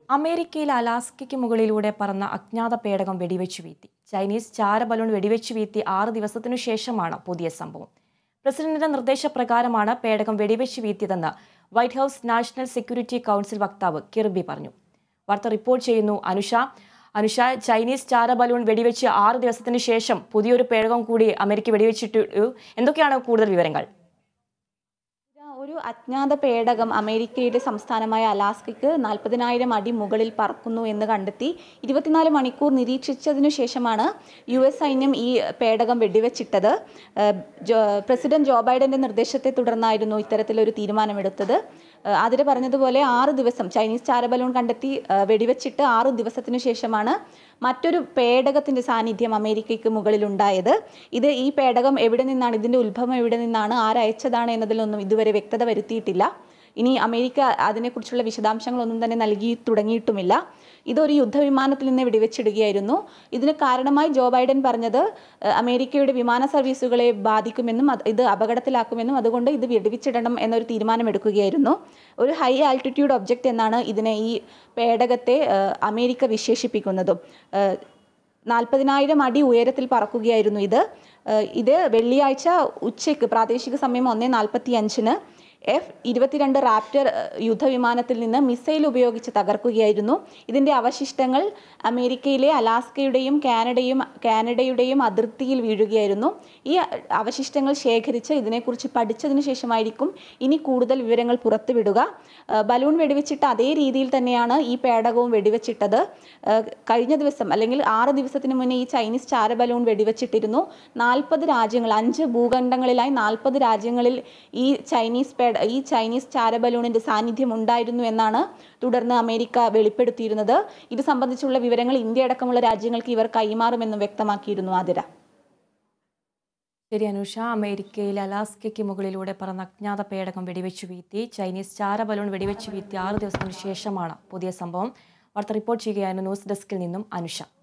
അമേരിക്കയിൽ അലാസ്കയ്ക്ക് മുകളിലൂടെ പറന്ന അജ്ഞാത പേടകം വെടിവെച്ചു വീഴ്ത്തി ചൈനീസ് ചാര ബലൂൺ വെടിവെച്ചു വീഴ്ത്തി ആറ് ദിവസത്തിനു ശേഷമാണ് പുതിയ സംഭവം പ്രസിഡന്റിന്റെ നിർദ്ദേശപ്രകാരമാണ് പേടകം വെടിവെച്ചു വീഴ്ത്തിയതെന്ന് White House National Security Council വക്താവ് കിർബി പറഞ്ഞു വാർത്ത റിപ്പോർട്ട് ചെയ്യുന്നു അനുഷ അനുഷ ചൈനീസ് ചാര ബലൂൺ വെടിവെച്ച് ആറ് ദിവസത്തിന് ശേഷം പുതിയൊരു പേടകം കൂടി അമേരിക്ക വെടിവെച്ചിട്ടു എന്തൊക്കെയാണ് കൂടുതൽ വിവരങ്ങൾ ഒരു അജ്ഞാത പേടകം അമേരിക്കയുടെ സംസ്ഥാനമായ അലാസ്കയ്ക്ക് നാൽപ്പതിനായിരം അടി മുകളിൽ പറക്കുന്നു എന്ന് കണ്ടെത്തി ഇരുപത്തിനാല് മണിക്കൂർ നിരീക്ഷിച്ചതിനു ശേഷമാണ് യു എസ് സൈന്യം ഈ പേടകം വെടിവെച്ചിട്ടത് ഏഹ് ജോ- പ്രസിഡന്റ് ജോ ബൈഡന്റെ നിർദ്ദേശത്തെ തുടർന്നായിരുന്നു ഇത്തരത്തിലൊരു തീരുമാനമെടുത്തത് ഏഹ് അതിര് പറഞ്ഞതുപോലെ ആറ് ദിവസം ചൈനീസ് ചാരബലൂൺ കണ്ടെത്തി ഏഹ് വെടിവെച്ചിട്ട് ആറ് ദിവസത്തിനു ശേഷമാണ് മറ്റൊരു പേടകത്തിന്റെ സാന്നിധ്യം അമേരിക്കയ്ക്ക് മുകളിലുണ്ടായത് ഇത് ഈ പേടകം എവിടെ നിന്നാണ് ഇതിന്റെ ഉത്ഭവം എവിടെ നിന്നാണ് ആരയച്ചതാണ് എന്നതിലൊന്നും ഇതുവരെ വ്യക്തത വരുത്തിയിട്ടില്ല ഇനി അമേരിക്ക അതിനെക്കുറിച്ചുള്ള വിശദാംശങ്ങളൊന്നും തന്നെ നൽകി തുടങ്ങിയിട്ടുമില്ല ഇതൊരു യുദ്ധവിമാനത്തിൽ നിന്ന് വെടിവെച്ചിടുകയായിരുന്നു ഇതിന് കാരണമായി ജോ ബൈഡൻ പറഞ്ഞത് ഏഹ്, അമേരിക്കയുടെ വിമാന സർവീസുകളെ ബാധിക്കുമെന്നും അത് ഇത് അപകടത്തിലാക്കുമെന്നും അതുകൊണ്ട് ഇത് വെടിവെച്ചിടണം എന്നൊരു തീരുമാനമെടുക്കുകയായിരുന്നു ഒരു ഹൈ ആൾട്ടിറ്റ്യൂഡ് ഒബ്ജക്റ്റ് എന്നാണ് ഇതിനെ ഈ പേടകത്തെ ഏഹ്, അമേരിക്ക വിശേഷിപ്പിക്കുന്നതും ഏഹ്, നാൽപ്പതിനായിരം അടി ഉയരത്തിൽ പറക്കുകയായിരുന്നു ഇത് ഏഹ് ഇത് വെള്ളിയാഴ്ച ഉച്ചയ്ക്ക് പ്രാദേശിക സമയം ഒന്നേ നാൽപ്പത്തി അഞ്ചിന് എഫ് ഇരുപത്തിരണ്ട് റാപ്റ്റർ ഏഹ്, യുദ്ധവിമാനത്തിൽ നിന്ന് മിസൈൽ ഉപയോഗിച്ച് തകർക്കുകയായിരുന്നു ഇതിൻ്റെ അവശിഷ്ടങ്ങൾ അമേരിക്കയിലെ അലാസ്കയുടെയും കാനഡയും കാനഡയുടെയും അതിർത്തിയിൽ വീഴുകയായിരുന്നു ഈ അവശിഷ്ടങ്ങൾ ശേഖരിച്ച് ഇതിനെക്കുറിച്ച് പഠിച്ചതിന് ശേഷമായിരിക്കും ഇനി കൂടുതൽ വിവരങ്ങൾ പുറത്തുവിടുക ഏഹ്, ബലൂൺ വെടിവെച്ചിട്ട് അതേ രീതിയിൽ തന്നെയാണ് ഈ പേടകവും വെടിവെച്ചിട്ടത് ഏഹ്, കഴിഞ്ഞ ദിവസം അല്ലെങ്കിൽ ആറ് ദിവസത്തിന് മുന്നേ ഈ ചൈനീസ് ചാര ബലൂൺ വെടിവെച്ചിട്ടിരുന്നു നാൽപ്പത് രാജ്യങ്ങൾ അഞ്ച് ഭൂഖണ്ഡങ്ങളിലായി നാൽപ്പത് രാജ്യങ്ങളിൽ ഈ ചൈനീസ് പേട ഈ ചൈനീസ് ചാര ബലൂണിന്റെ സാന്നിധ്യം ഉണ്ടായിരുന്നു എന്നാണ് തുടർന്ന് അമേരിക്ക വെളിപ്പെടുത്തിയിരുന്നത് ഇത് സംബന്ധിച്ചുള്ള വിവരങ്ങൾ ഇന്ത്യ അടക്കമുള്ള രാജ്യങ്ങൾക്ക് ഇവർ കൈമാറുമെന്നും വ്യക്തമാക്കിയിരുന്നു ആതിര ശരി അനുഷ അമേരിക്കയിൽ അലാസ്കയ്ക്ക് മുകളിലൂടെ പറന്ന അജ്ഞാത പേടകം വെടിവെച്ചു വീഴ്ത്തി ചൈനീസ് ചാര ബലൂൺ വെടിവെച്ചു വീഴ്ത്തി ആറ് ദിവസത്തിന് ശേഷമാണ് പുതിയ സംഭവം വാർത്ത റിപ്പോർട്ട് ചെയ്യുകയായിരുന്നു ന്യൂസ് ഡെസ്കിൽ നിന്നും അനുഷ